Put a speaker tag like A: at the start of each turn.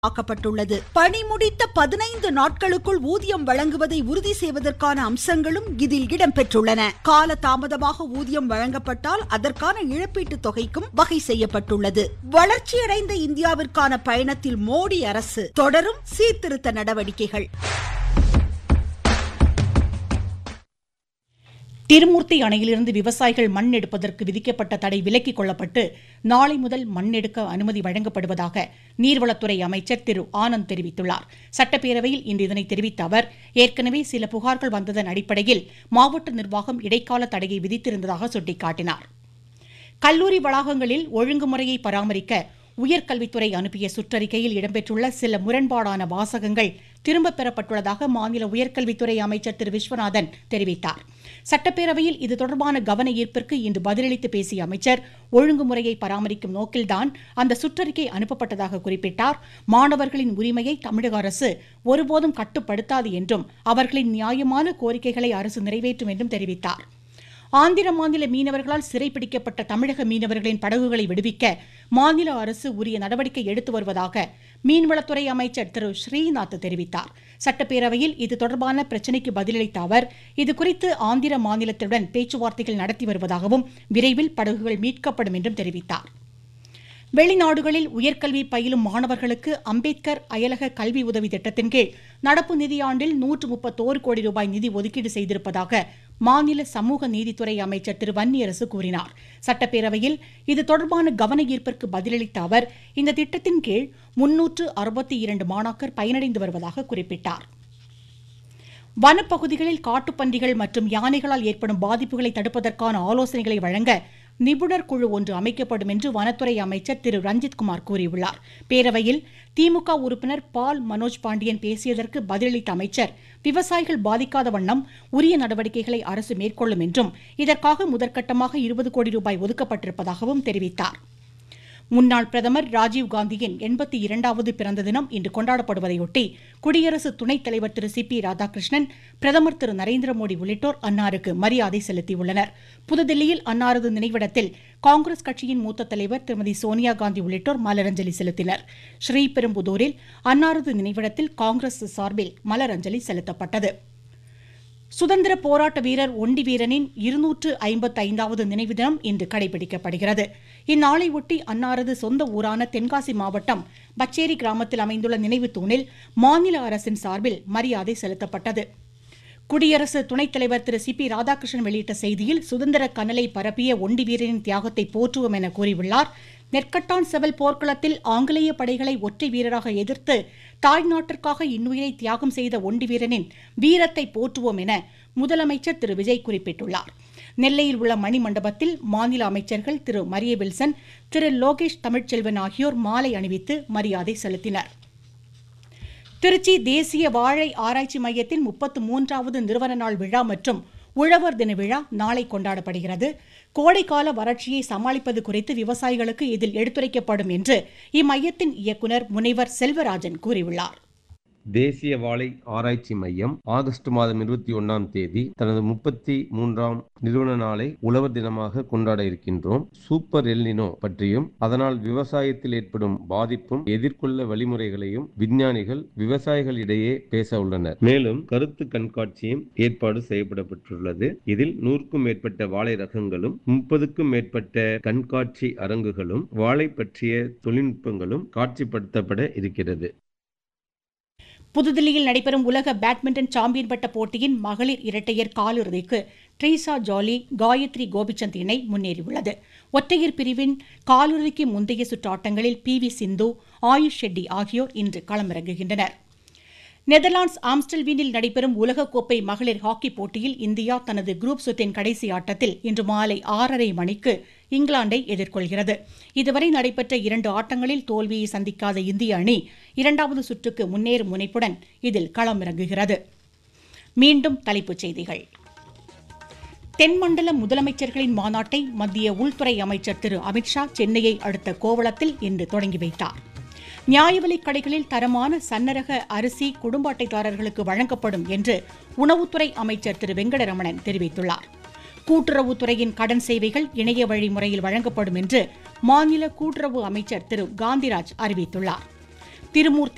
A: ஆக்கப்பட்டுள்ளது பணி முடித்த பதினைந்து நாட்களுக்குள் ஊதியம் வழங்குவதை உறுதி செய்வதற்கான அம்சங்களும் இதில் இடம்பெற்றுள்ளன கால தாமதமாக ஊதியம் வழங்கப்பட்டால் அதற்கான இழப்பீட்டுத் தொகைக்கும் வகை செய்யப்பட்டுள்ளது வளர்ச்சியடைந்த இந்தியாவிற்கான பயணத்தில் மோடி அரசு தொடரும் சீர்திருத்த நடவடிக்கைகள்
B: திருமூர்த்தி அணையிலிருந்து விவசாயிகள் மண் எடுப்பதற்கு விதிக்கப்பட்ட தடை விலக்கிக் கொள்ளப்பட்டு நாளை முதல் மண் எடுக்க அனுமதி வழங்கப்படுவதாக நீர்வளத்துறை அமைச்சர் திரு ஆனந்த் தெரிவித்துள்ளார் சட்டப்பேரவையில் இன்று இதனை தெரிவித்த அவர் ஏற்கனவே சில புகார்கள் வந்ததன் அடிப்படையில் மாவட்ட நிர்வாகம் இடைக்கால தடையை விதித்திருந்ததாக சுட்டிக்காட்டினார் கல்லூரி வளாகங்களில் ஒழுங்குமுறையை பராமரிக்க உயர்கல்வித்துறை அனுப்பிய சுற்றறிக்கையில் இடம்பெற்றுள்ள சில முரண்பாடான வாசகங்கள் திரும்பப் பெறப்பட்டுள்ளதாக மாநில உயர்கல்வித்துறை அமைச்சர் திரு விஸ்வநாதன் தெரிவித்தார் சட்டப்பேரவையில் இது தொடர்பான கவன ஈர்ப்பிற்கு இன்று பதிலளித்து பேசிய அமைச்சர் ஒழுங்குமுறையை பராமரிக்கும் நோக்கில்தான் அந்த சுற்றறிக்கை அனுப்பப்பட்டதாக குறிப்பிட்டார் மாணவர்களின் உரிமையை தமிழக அரசு ஒருபோதும் கட்டுப்படுத்தாது என்றும் அவர்களின் நியாயமான கோரிக்கைகளை அரசு நிறைவேற்றும் என்றும் தெரிவித்தார் ஆந்திர மாநில மீனவர்களால் சிறைப்பிடிக்கப்பட்ட தமிழக மீனவர்களின் படகுகளை விடுவிக்க மாநில அரசு உரிய நடவடிக்கை எடுத்து வருவதாக மீன்வளத்துறை அமைச்சர் திரு ஸ்ரீநாத் தெரிவித்தார் சட்டப்பேரவையில் இது தொடர்பான பிரச்சினைக்கு பதிலளித்த அவர் இதுகுறித்து ஆந்திர மாநிலத்துடன் பேச்சுவார்த்தைகள் நடத்தி வருவதாகவும் விரைவில் படகுகள் மீட்கப்படும் என்றும் தெரிவித்தார் வெளிநாடுகளில் உயர்கல்வி பயிலும் மாணவர்களுக்கு அம்பேத்கர் அயலக கல்வி உதவி திட்டத்தின் கீழ் நடப்பு நிதியாண்டில் நூற்று முப்பத்தோரு கோடி ரூபாய் நிதி ஒதுக்கீடு செய்திருப்பதாக மாநில சமூக நீதித்துறை அமைச்சர் திரு வன்னியரசு கூறினார் சட்டப்பேரவையில் இது தொடர்பான கவன ஈர்ப்பிற்கு பதிலளித்த அவர் இந்த திட்டத்தின் கீழ் முன்னூற்று அறுபத்தி இரண்டு மாணாக்கர் பயனடைந்து வருவதாக குறிப்பிட்டார் வனப்பகுதிகளில் காட்டுப்பன்றிகள் மற்றும் யானைகளால் ஏற்படும் பாதிப்புகளை தடுப்பதற்கான ஆலோசனைகளை வழங்க நிபுணர் குழு ஒன்று அமைக்கப்படும் என்று வனத்துறை அமைச்சர் திரு ரஞ்சித்குமார் கூறியுள்ளார் பேரவையில் திமுக உறுப்பினர் பால் மனோஜ் பாண்டியன் பேசியதற்கு பதிலளித்த அமைச்சர் விவசாயிகள் பாதிக்காத வண்ணம் உரிய நடவடிக்கைகளை அரசு மேற்கொள்ளும் என்றும் இதற்காக முதற்கட்டமாக இருபது கோடி ரூபாய் ஒதுக்கப்பட்டிருப்பதாகவும் தெரிவித்தார் முன்னாள் பிரதமர் ராஜீவ்காந்தியின் எண்பத்தி இரண்டாவது பிறந்த தினம் இன்று கொண்டாடப்படுவதையொட்டி குடியரசு துணைத் தலைவர் திரு சி பி ராதாகிருஷ்ணன் பிரதமர் திரு நரேந்திர மோடி உள்ளிட்டோர் அன்னாருக்கு மரியாதை செலுத்தியுள்ளனர் புதுதில்லியில் அன்னாரது நினைவிடத்தில் காங்கிரஸ் கட்சியின் மூத்த தலைவர் திருமதி சோனியா காந்தி உள்ளிட்டோர் மலரஞ்சலி செலுத்தினர் ஸ்ரீபெரும்புதூரில் அன்னாரது நினைவிடத்தில் காங்கிரஸ் சார்பில் மலரஞ்சலி செலுத்தப்பட்டது சுதந்திர போராட்ட வீரர் ஒண்டி வீரனின் இருநூற்று ஐம்பத்தைந்தாவது நினைவு தினம் இன்று கடைபிடிக்கப்படுகிறது இந்நாளை ஒட்டி அன்னாரது சொந்த ஊரான தென்காசி மாவட்டம் பச்சேரி கிராமத்தில் அமைந்துள்ள நினைவு தூணில் மாநில அரசின் சார்பில் மரியாதை செலுத்தப்பட்டது குடியரசு துணைத் தலைவர் திரு சி பி ராதாகிருஷ்ணன் வெளியிட்ட செய்தியில் சுதந்திர கனலை பரப்பிய ஒண்டி வீரனின் தியாகத்தை போற்றுவோம் என கூறியுள்ளார் நெற்கட்டான் செவல் போர்க்களத்தில் ஆங்கிலேய படைகளை ஒற்றை வீரராக எதிர்த்து தாய் நாட்டிற்காக இன்னுயிரை தியாகம் செய்த ஒண்டி வீரனின் வீரத்தை போற்றுவோம் என முதலமைச்சர் திரு விஜய் குறிப்பிட்டுள்ளார் நெல்லையில் உள்ள மணிமண்டபத்தில் மாநில அமைச்சர்கள் திரு மரிய வில்சன் திரு லோகேஷ் தமிழ்ச்செல்வன் ஆகியோர் மாலை அணிவித்து மரியாதை செலுத்தினர் திருச்சி தேசிய வாழை ஆராய்ச்சி மையத்தின் முப்பத்து மூன்றாவது நிறுவன நாள் விழா மற்றும் உழவர் தின விழா நாளை கொண்டாடப்படுகிறது கோடைக்கால வறட்சியை சமாளிப்பது குறித்து விவசாயிகளுக்கு இதில் எடுத்துரைக்கப்படும் என்று இம்மையத்தின் இயக்குநர் முனைவர் செல்வராஜன் கூறியுள்ளார்
C: தேசிய வாழை ஆராய்ச்சி மையம் ஆகஸ்ட் மாதம் இருபத்தி ஒன்னாம் தேதி தனது முப்பத்தி மூன்றாம் நிறுவன நாளை உழவர் தினமாக கொண்டாட இருக்கின்றோம் சூப்பர் எல்னினோ பற்றியும் அதனால் விவசாயத்தில் ஏற்படும் பாதிப்பும் எதிர்கொள்ள வழிமுறைகளையும் விஞ்ஞானிகள் விவசாயிகளிடையே பேச உள்ளனர் மேலும் கருத்து கண்காட்சியும் ஏற்பாடு செய்யப்படப்பட்டுள்ளது இதில் நூறுக்கும் மேற்பட்ட வாழை ரகங்களும் முப்பதுக்கும் மேற்பட்ட கண்காட்சி அரங்குகளும் வாழை பற்றிய தொழில்நுட்பங்களும் காட்சிப்படுத்தப்பட இருக்கிறது
B: புதுதில்லியில் நடைபெறும் உலக பேட்மிண்டன் சாம்பியன் பட்ட போட்டியின் மகளிர் இரட்டையர் காலிறுதிக்கு ட்ரீசா ஜாலி காயத்ரி கோபிச்சந்த் இணை முன்னேறியுள்ளது ஒற்றையர் பிரிவின் காலிறுதிக்கு முந்தைய சுற்று ஆட்டங்களில் பி வி சிந்து ஆயுஷ் ஷெட்டி ஆகியோர் இன்று களமிறங்குகின்றனர் நெதர்லாந்து ஆம்ஸ்டல்வீனில் நடைபெறும் உலகக்கோப்பை மகளிர் ஹாக்கி போட்டியில் இந்தியா தனது குரூப் சுற்றின் கடைசி ஆட்டத்தில் இன்று மாலை ஆறரை மணிக்கு இங்கிலாந்தை எதிர்கொள்கிறது இதுவரை நடைபெற்ற இரண்டு ஆட்டங்களில் தோல்வியை சந்திக்காத இந்திய அணி இரண்டாவது சுற்றுக்கு முன்னேறும் முனைப்புடன் இதில் களமிறங்குகிறது மீண்டும் தலைப்புச் செய்திகள் தென்மண்டல முதலமைச்சர்களின் மாநாட்டை மத்திய உள்துறை அமைச்சர் திரு அமித்ஷா சென்னையை அடுத்த கோவளத்தில் இன்று தொடங்கி வைத்தார் நியாய விலைக் கடைகளில் தரமான சன்னரக அரிசி குடும்ப அட்டைதாரர்களுக்கு வழங்கப்படும் என்று உணவுத்துறை அமைச்சர் திரு வெங்கடரமணன் தெரிவித்துள்ளார் கூட்டுறவுத்துறையின் கடன் சேவைகள் இணைய வழி முறையில் வழங்கப்படும் என்று மாநில கூட்டுறவு அமைச்சர் திரு காந்திராஜ் அறிவித்துள்ளார் திருமூர்த்தி